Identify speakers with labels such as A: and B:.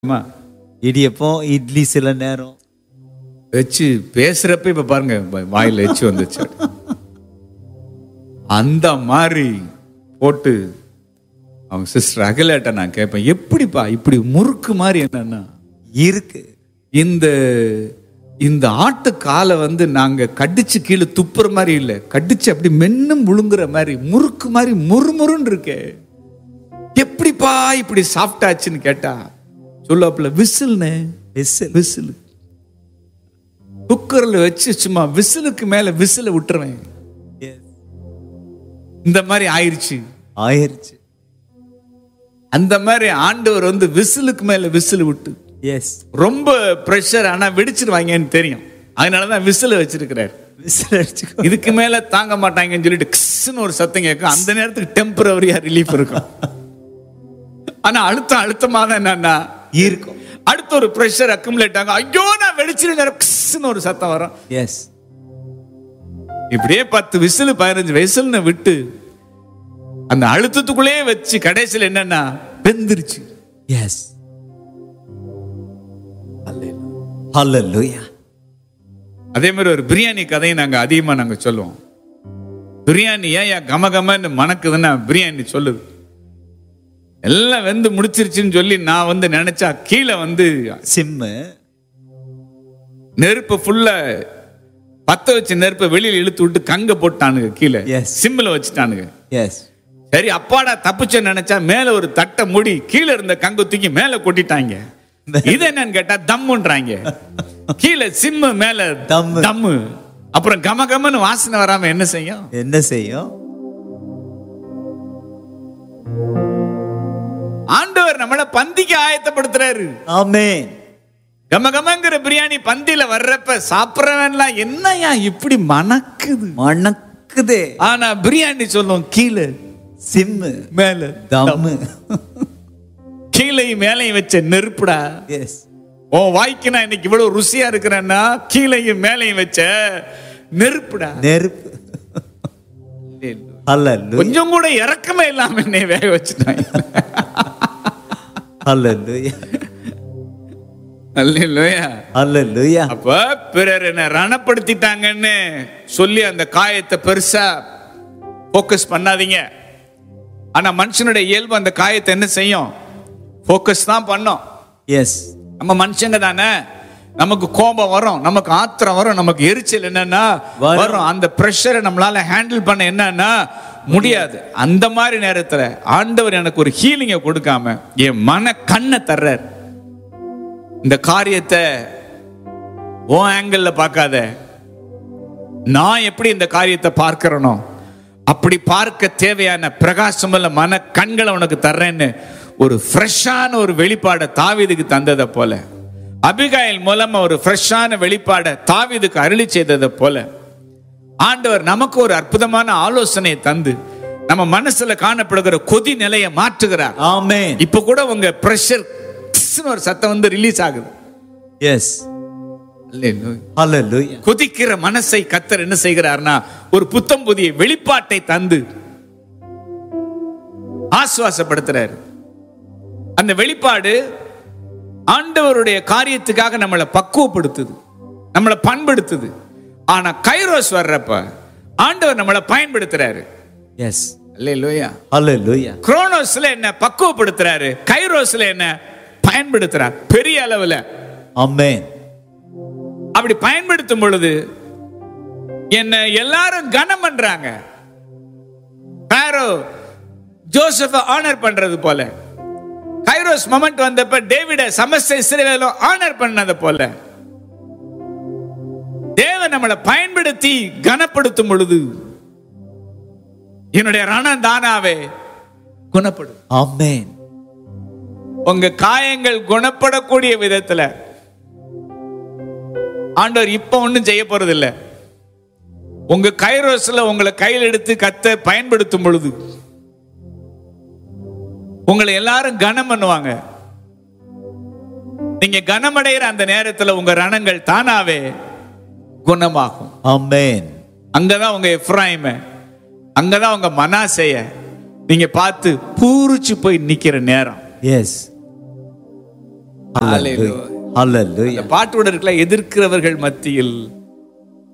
A: அம்மா,
B: இடியப்பம் இட்லி சில நேரம்
A: வச்சு பேசுறப்ப இப்ப பாருங்க வா- வாயில எச்சு வந்துச்சு அந்த மாதிரி போட்டு அவங்க சிஸ்டர் அகலேட்ட நான் கேட்பேன் எப்படிப்பா இப்படி முறுக்கு மாதிரி என்னன்னா
B: இருக்கு
A: இந்த இந்த ஆட்டு காலை வந்து நாங்க கடிச்சு கீழே துப்புற மாதிரி இல்ல கடிச்சு அப்படி மென்னும் முழுங்குற மாதிரி முறுக்கு மாதிரி முறுமுறுன்னு இருக்கே எப்படிப்பா இப்படி சாஃப்ட் ஆச்சுன்னு கேட்டா சொல்லாப்புல விசில்னே
B: விசில்
A: விசில் குக்கர்ல வச்சு சும்மா விசிலுக்கு மேல விசில விட்டுருவேன் இந்த மாதிரி ஆயிருச்சு
B: ஆயிருச்சு
A: அந்த மாதிரி ஆண்டவர் வந்து விசிலுக்கு மேல விசில் விட்டு
B: எஸ்
A: ரொம்ப ப்ரெஷர் ஆனா வெடிச்சிருவாங்கன்னு தெரியும் அதனாலதான் விசில வச்சிருக்கிறார்
B: விசில் அடிச்சுக்கோ
A: இதுக்கு மேல தாங்க மாட்டாங்கன்னு சொல்லிட்டு கிஸ்ன்னு ஒரு சத்தம் கேட்கும் அந்த நேரத்துக்கு டெம்பரவரியா ரிலீஃப் இருக்கும் ஆனா அழுத்தம் அழுத்தமா தான் என்னன்னா
B: இருக்கும்
A: அடுத்த ஒரு ப்ரெஷர் அக்குமுலேட் ஆகும் ஐயோ நான் வெடிச்சிரு நேரம் கிஸ்ன்னு ஒரு சத்தம் வரும்
B: எஸ்
A: இப்படியே பத்து விசில் பதினஞ்சு விசில்னு விட்டு அந்த அழுத்தத்துக்குள்ளேயே வச்சு கடைசியில் என்னன்னா வெந்துருச்சு
B: எஸ் ஹalleluya
A: அதே மாதிரி ஒரு பிரியாணி கதையை நாங்க அதிகமா நாங்க சொல்லுவோம் பிரியாணி ஏன் கம கமன்னு மணக்குதுன்னா பிரியாணி சொல்லுது எல்லாம் வெந்து முடிச்சிருச்சுன்னு சொல்லி நான் வந்து நினைச்சா கீழே வந்து
B: சிம்மு
A: நெருப்பு ஃபுல்லா பத்த வச்ச நெருப்பை வெளியில இழுத்து விட்டு கங்க போட்டானுங்க கீழே
B: Yes.
A: சிம்மில் வச்சுட்டானுங்க
B: எஸ்
A: சரி அப்பாடா தப்பிச்ச நினைச்சா மேல ஒரு தட்டை மூடி கீழே இருந்த கங்க தூக்கி மேல கொட்டிட்டாங்க இது என்னன்னு கேட்டா தம்முன்றாங்க கீழே சிம்மு மேல
B: தம்மு.
A: தம்மு அப்புறம் கம கமன்னு வாசனை வராம என்ன செய்யும்
B: என்ன செய்யும்
A: ஆண்டவர் நம்மள பந்திக்கு ஆயத்தப்படுத்துறாரு
B: ஆமென்
A: கம கமங்கிற பிரியாணி பந்தியில வர்றப்ப சாப்பிடறவன்லாம் என்னய்யா இப்படி மணக்குது
B: மணக்குதே
A: ஆனா பிரியாணி சொல்லும் கீழே
B: சிம்மு
A: மேல
B: தம்மு
A: கீழையும் மேலையும் வச்ச நெருப்புடா
B: எஸ்
A: உன் வாய்க்கு நான் இன்னைக்கு இவ்வளவு ருசியா இருக்கிறேன்னா கீழையும் மேலையும் வச்ச நெருப்புடா
B: நெருப்பு ஹalleluya
A: கொஞ்சம் கூட இறக்கமே இல்லாம என்னை வேக வச்சுட்டாங்க
B: ஹalleluya
A: அல்லேலூயா.
B: ஹalleluya
A: அப்ப பிறர் என்ன ரணப்படுத்திட்டாங்கன்னு சொல்லி அந்த காயத்தை பெருசா போக்கஸ் பண்ணாதீங்க ஆனா மனுஷனுடைய இயல்பு அந்த காயத்தை என்ன செய்யும் போக்கஸ் தான் பண்ணும்
B: எஸ்
A: நம்ம மனுஷங்க தானே நமக்கு கோபம் வரும் நமக்கு ஆத்திரம் வரும் நமக்கு எரிச்சல் என்னன்னா
B: வரும்.
A: வரும் அந்த பிரஷரை நம்மளால ஹேண்டில் பண்ண என்னன்னா முடியாது அந்த மாதிரி நேரத்துல ஆண்டவர் எனக்கு ஒரு ஹீலிங்கை கொடுக்காம என் மன கண்ணை தர்றார் இந்த காரியத்தை ஓ ஆங்கிள் பார்க்காத நான் எப்படி இந்த காரியத்தை பார்க்கிறனோ அப்படி பார்க்க தேவையான பிரகாசமுள்ள மன கண்களை உனக்கு தர்றேன்னு ஒரு ஃப்ரெஷ்ஷான ஒரு வெளிப்பாடை தாவீதுக்கு தந்ததை போல அபிகாயில் மூலமா ஒரு ஃப்ரெஷ்ஷான வெளிப்பாடை தாவீதுக்கு அருளி செய்ததை போல ஆண்டவர் நமக்கு ஒரு அற்புதமான ஆலோசனையை தந்து நம்ம மனசுல காணப்படுகிற கொதி நிலையை மாற்றுகிறார்
B: ஆமென்
A: இப்ப கூட உங்க பிரஷர் ஒரு சத்தம் வந்து ரிலீஸ் ஆகுது
B: எஸ் ஹalleluya
A: கொதிக்கிற மனசை கத்தர் என்ன செய்கிறார்னா ஒரு புத்தம் புதிய வெளிப்பாட்டை தந்து ஆசுவாசப்படுத்துறாரு அந்த வெளிப்பாடு ஆண்டவருடைய காரியத்துக்காக நம்மளை பக்குவப்படுத்துது நம்மளை பண்படுத்துது ஆனா கைரோஸ் வர்றப்ப ஆண்டவர் நம்மளை பயன்படுத்துறாரு
B: எஸ்
A: அல்லேலூயா
B: ஹalleluya
A: குரோனோஸ்ல என்ன பக்குவப்படுத்துறாரு கைரோஸ்ல என்ன பயன்படுத்துறார் பெரிய அளவுல
B: ஆமென்
A: அப்படி பயன்படுத்தும் பொழுது என்ன எல்லாரும் கனம் பண்றாங்க பாரோ ஜோசப் ஆனர் பண்றது போல கைரோஸ் மொமெண்ட் வந்தப்ப டேவிட சமஸ்த இஸ்ரவேலும் ஆனர் பண்ணது போல தேவன் நம்மளை பயன்படுத்தி கனப்படுத்தும் பொழுது என்னுடைய ரணம் தானாவே குணப்படும்
B: ஆமென்
A: உங்க காயங்கள் குணப்படக்கூடிய விதத்துல ஆண்டவர் இப்ப ஒண்ணும் செய்ய போறது இல்ல உங்க கைரோஸ்ல உங்களை கையில் எடுத்து கத்த பயன்படுத்தும் பொழுது உங்களை எல்லாரும் கனம் பண்ணுவாங்க நீங்க கனமடைகிற அந்த நேரத்துல உங்க ரணங்கள் தானாவே குணமாகும்
B: ஆமென்
A: அங்கதான் உங்க எஃப்ராயிம அங்கதான் உங்க மனாசைய நீங்க பார்த்து பூரிச்சு போய் நிக்கிற நேரம்
B: எஸ் Hallelujah. Hallelujah.
A: இந்த பாட்டோட இருக்கல எதிர்க்கிறவர்கள் மத்தியில்